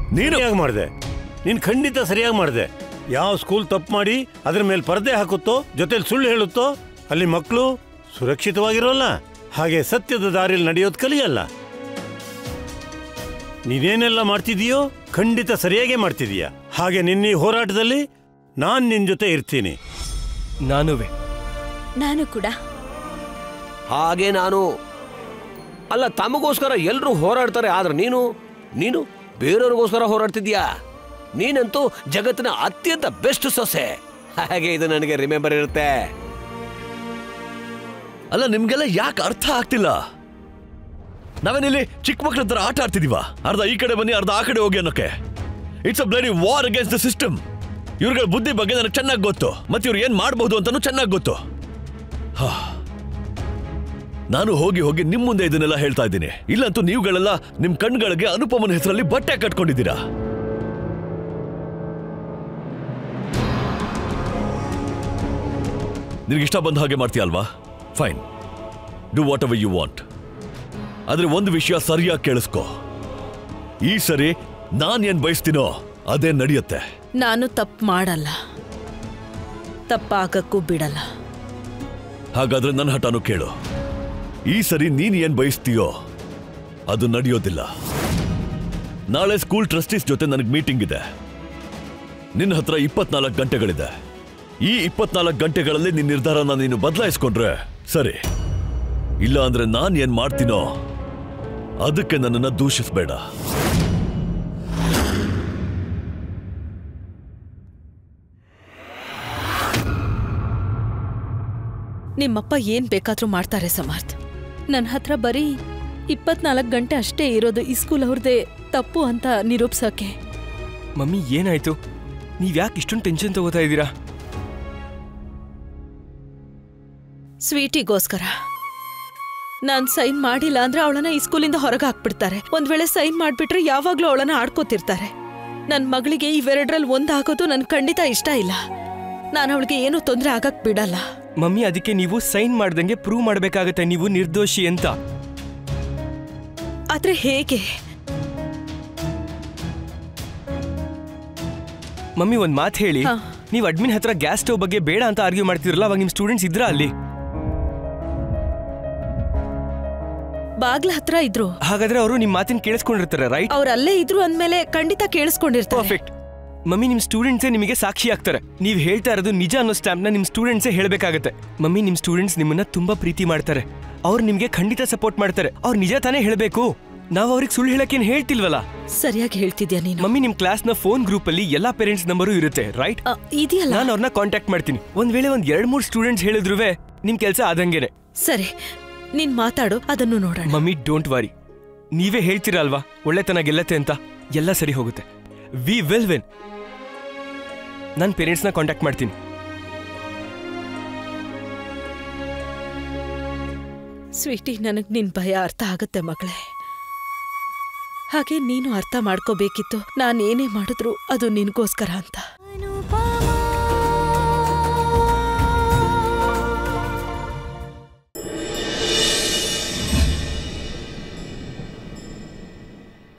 ನೀನು ಸರಿಯಾಗಿ ಮಾಡಿದೆ ನೀನು ಖಂಡಿತ ಸರಿಯಾಗಿ ಮಾಡಿದೆ ಯಾವ ಸ್ಕೂಲ್ ತಪ್ಪು ಮಾಡಿ ಅದ್ರ ಮೇಲೆ ಪರದೆ ಹಾಕುತ್ತೋ ಜೊತೆಲಿ ಸುಳ್ಳು ಹೇಳುತ್ತೋ ಅಲ್ಲಿ ಮಕ್ಕಳು ಸುರಕ್ಷಿತವಾಗಿರೋಲ್ಲ ಹಾಗೆ ಸತ್ಯದ ದಾರಿಯಲ್ಲಿ ನಡೆಯೋದು ಕಲಿಯಲ್ಲ ನೀನೇನೆಲ್ಲ ಮಾಡ್ತಿದೀಯೋ ಖಂಡಿತ ಸರಿಯಾಗೇ ಮಾಡ್ತಿದೀಯ ಹಾಗೆ ನಿನ್ನ ಈ ಹೋರಾಟದಲ್ಲಿ ನಾನು ನಿನ್ನ ಜೊತೆ ಇರ್ತೀನಿ ನಾನುವೆ ನಾನು ಕೂಡ ಹಾಗೆ ನಾನು ಅಲ್ಲ ತಮಗೋಸ್ಕರ ಎಲ್ಲರೂ ಹೋರಾಡ್ತಾರೆ ಆದ್ರೆ ನೀನು ನೀನು ಬೇರೆಯವ್ರಿಗೋಸ್ಕರ ಹೋರಾಡ್ತಿದ್ಯಾ ನೀನಂತೂ ಜಗತ್ತಿನ ಅತ್ಯಂತ ಬೆಸ್ಟ್ ಸೊಸೆ ಹಾಗೆ ಇದು ನನಗೆ ರಿಮೆಂಬರ್ ಇರುತ್ತೆ ಅಲ್ಲ ನಿಮ್ಗೆಲ್ಲ ಯಾಕೆ ಅರ್ಥ ಆಗ್ತಿಲ್ಲ ನಾವೇನಿಲ್ಲಿ ಚಿಕ್ಕ ಮಕ್ಳ ಹತ್ರ ಆಟ ಆಡ್ತಿದೀವ ಅರ್ಧ ಈ ಕಡೆ ಬನ್ನಿ ಅರ್ಧ ಆ ಕಡೆ ಹೋಗಿ ಅನ್ನೋಕೆ it's a bloody war against the system ಇವ್ರಗಳ ಬುದ್ಧಿ ಬಗ್ಗೆ ನನಗೆ ಚೆನ್ನಾಗಿ ಗೊತ್ತು ಮತ್ತೆ ಇವ್ರು ಏನ್ ಮಾಡಬಹುದು ಅಂತಾನು ಚೆನ್ನಾಗಿ ಗೊತ್ತು ಹಾ. ನಾನು ಹೋಗಿ ಹೋಗಿ ನಿಮ್ ಮುಂದೆ ಇದನ್ನೆಲ್ಲ ಹೇಳ್ತಾ ಇದ್ದೀನಿ ಇಲ್ಲಂತೂ ನೀವುಗಳೆಲ್ಲ ನಿಮ್ ಕಣ್ಗಳಿಗೆ ಅನುಪಮನ ಹೆಸರಲ್ಲಿ ಬಟ್ಟೆ ಕಟ್ಕೊಂಡಿದ್ದೀರಾ ನಿನಗೆ ಇಷ್ಟ ಬಂದ ಹಾಗೆ ಮಾಡ್ತೀಯ ಅಲ್ವಾ fine do whatever you want ಆದ್ರೆ ಒಂದು ವಿಷಯ ಸರಿಯಾಗಿ ಕೇಳಿಸ್ಕೊ ಈ ಸರಿ ನಾನ್ ಏನ್ ಬಯಸ್ತೀನೋ ಅದೇ ನಡೆಯುತ್ತೆ ನಾನು ತಪ್ಪು ಮಾಡಲ್ಲ ತಪ್ಪಾಗಕ್ಕೂ ಬಿಡಲ್ಲ ಹಾಗಾದ್ರೆ ನನ್ನ ಹಠನೂ ಕೇಳು ಈ ಸರಿ ನೀನ್ ಏನ್ ಬಯಸ್ತೀಯೋ ಅದು ನಡೆಯೋದಿಲ್ಲ ನಾಳೆ ಸ್ಕೂಲ್ ಟ್ರಸ್ಟೀಸ್ ಜೊತೆ ನನಗೆ ಮೀಟಿಂಗ್ ಇದೆ ನಿನ್ನ ಹತ್ರ ಇಪ್ಪತ್ನಾಲ್ಕು ಗಂಟೆಗಳಿದೆ ಈ ಇಪ್ಪತ್ನಾಲ್ಕು ಗಂಟೆಗಳಲ್ಲಿ ನಿನ್ನ ನಿರ್ಧಾರನ ನೀನು ಬದಲಾಯಿಸ್ಕೊಂಡ್ರೆ ಸರಿ ಇಲ್ಲ ಅಂದ್ರೆ ನಾನ್ ಏನ್ ಮಾಡ್ತೀನೋ ಅದಕ್ಕೆ ನನ್ನನ್ನ ದೂಷಿಸ್ಬೇಡ ನಿಮ್ಮಪ್ಪ ಏನ್ ಬೇಕಾದ್ರೂ ಮಾಡ್ತಾರೆ ಸಮರ್ಥ್ ನನ್ನ ಹತ್ರ ಬರೀ ಇಪ್ಪತ್ನಾಲ್ಕು ಗಂಟೆ ಅಷ್ಟೇ ಇರೋದು ಈ ಸ್ಕೂಲ್ ಅವ್ರದ್ದೇ ತಪ್ಪು ಅಂತ ನಿರೂಪ್ಸಕ್ಕೆ ಮಮ್ಮಿ ಏನಾಯ್ತು ನೀವ್ ಯಾಕೆ ಇಷ್ಟೊಂದು ಟೆನ್ಷನ್ ತಗೋತಾ ಇದ್ದೀರಾ ಸ್ವೀಟಿಗೋಸ್ಕರ ನಾನ್ ಸೈನ್ ಮಾಡಿಲ್ಲ ಅಂದ್ರೆ ಅವಳನ್ನ ಈ ಸ್ಕೂಲಿಂದ ಹೊರಗೆ ಹಾಕ್ಬಿಡ್ತಾರೆ ಒಂದ್ ವೇಳೆ ಸೈನ್ ಮಾಡ್ಬಿಟ್ರೆ ಯಾವಾಗ್ಲೂ ಅವಳನ್ನ ಆಡ್ಕೋತಿರ್ತಾರೆ ನನ್ ಮಗಳಿಗೆ ಇವೆರಡ್ರಲ್ಲಿ ಒಂದಾಗೋದು ನನ್ ಖಂಡಿತ ಇಷ್ಟ ಇಲ್ಲ ನಾನು ಅವಳಿಗೆ ಏನೂ ತೊಂದರೆ ಆಗಕ್ ಬಿಡಲ್ಲ ಮಮ್ಮಿ ಅದಕ್ಕೆ ನೀವು ಸೈನ್ ಮಾಡ್ದಂಗೆ ಪ್ರೂವ್ ಮಾಡ್ಬೇಕಾಗತ್ತೆ ನೀವು ನಿರ್ದೋಷಿ ಅಂತ ಆದ್ರೆ ಹೇಗೆ ಮಮ್ಮಿ ಒಂದ್ ಮಾತು ಹೇಳಿ ಹಾ. ನೀವು ಅಡ್ಮಿನ್ ಹತ್ರ ಗ್ಯಾಸ್ ಸ್ಟವ್ ಬಗ್ಗೆ ಬೇಡ ಅಂತ ಆರ್ಗ್ಯೂ ಮಾಡ್ತಿರಲ್ಲ ಅವಾಗ ನಿಮ್ ಸ್ಟೂಡೆಂಟ್ಸ್ ಇದ್ರ ಅಲ್ಲಿ ಬಾಗ್ಲ ಹತ್ರ ಇದ್ರು ಹಾಗಾದ್ರೆ ಅವರು ನಿಮ್ ಮಾತಿನ ಕೇಳಿಸ್ಕೊಂಡಿರ್ತಾರೆ ರೈಟ್ ಅವ್ರ ಅಲ್ಲೇ ಇದ್ರು ಅಂದ್ಮೇಲೆ ಖಂಡಿತ ಕೇಳಿಸ್ಕೊಂಡಿರ್ತಾರೆ ಪರ್ಫೆಕ್ಟ್ ಮಮ್ಮಿ ನಿಮ್ ಸ್ಟೂಡೆಂಟ್ಸೇ ನಿಮಗೆ ಸಾಕ್ಷಿ ಆಗ್ತಾರೆ ನೀವು ಹೇಳ್ತಾ ಇರೋದು ನಿಜ ಅನ್ನೋ ಸ್ಟ್ಯಾಂಪ್ನ ನಿಮ್ ಸ್ಟೂಡೆಂಟ್ಸೇ ಹೇಳ್ಬೇಕಾಗತ್ತೆ ಮಮ್ಮಿ ನಿಮ್ ಸ್ಟೂಡೆಂಟ್ಸ್ ನಿಮ್ಮನ್ನ ತುಂಬಾ ಪ್ರೀತಿ ಮಾಡ್ತಾರೆ ಅವ್ರು ನಿಮ್ಗೆ ಖಂಡಿತ ಸಪೋರ್ಟ್ ಮಾಡ್ತಾರೆ ಅವ್ರು ನಿಜ ತಾನೇ ಹೇಳ್ಬೇಕು ನಾವು ಅವ್ರಿಗೆ ಸುಳ್ಳು ಹೇಳಕ್ಕೇನ್ ಹೇಳ್ತಿಲ್ವಲ್ಲ ಸರಿಯಾಗಿ ಹೇಳ್ತಿದ್ಯಾ ನೀನು ಮಮ್ಮಿ ನಿಮ್ ಕ್ಲಾಸ್ ನ ಫೋನ್ ಗ್ರೂಪ್ ಅಲ್ಲಿ ಎಲ್ಲಾ ಪೇರೆಂಟ್ಸ್ ನಂಬರು ಇರುತ್ತೆ ರೈಟ್ ಆ, ಇದೆಯಲ್ಲ ನಾನು ಅವ್ರನ್ನ ಕಾಂಟ್ಯಾಕ್ಟ್ ಮಾಡ್ತೀನಿ ಒಂದ್ ವೇಳೆ ಒಂದ್ ಎರಡ್ ಮೂರ್ ಸ್ಟೂಡೆಂಟ್ಸ್ ಹೇಳಿದ್ರುವೆ ನಿಮ್ ಕೆಲಸ ಆದಂಗೆನೆ ಸರಿ ನೀನ್ ಮಾತಾಡು ಅದನ್ನು ನೋಡೋಣ ಮಮ್ಮಿ ಡೋಂಟ್ ವಾರಿ ನೀವೇ ಹೇಳ್ತೀರಾ ಅಲ್ವಾ ಒಳ್ಳೆತನ ಗೆಲ್ಲತ್ತೆ ಅಂತ ಎಲ್ಲ ಸರಿ ಹೋಗುತ್ತೆ ವಿ ವಿಲ್ ವಿನ್ ನನ್ನ ಪೇರೆಂಟ್ಸ್ನ ಕಾಂಟ್ಯಾಕ್ಟ್ ಮಾಡ್ತೀನಿ ಸ್ವೀಟಿ ನನಗ್ ನಿನ್ ಭಯ ಅರ್ಥ ಆಗತ್ತೆ ಮಗಳೇ ಹಾಗೆ ನೀನು ಅರ್ಥ ಮಾಡ್ಕೋಬೇಕಿತ್ತು ನಾನೇನೇ ಮಾಡಿದ್ರು ಅದು ನಿನ್ಗೋಸ್ಕರ ಅಂತ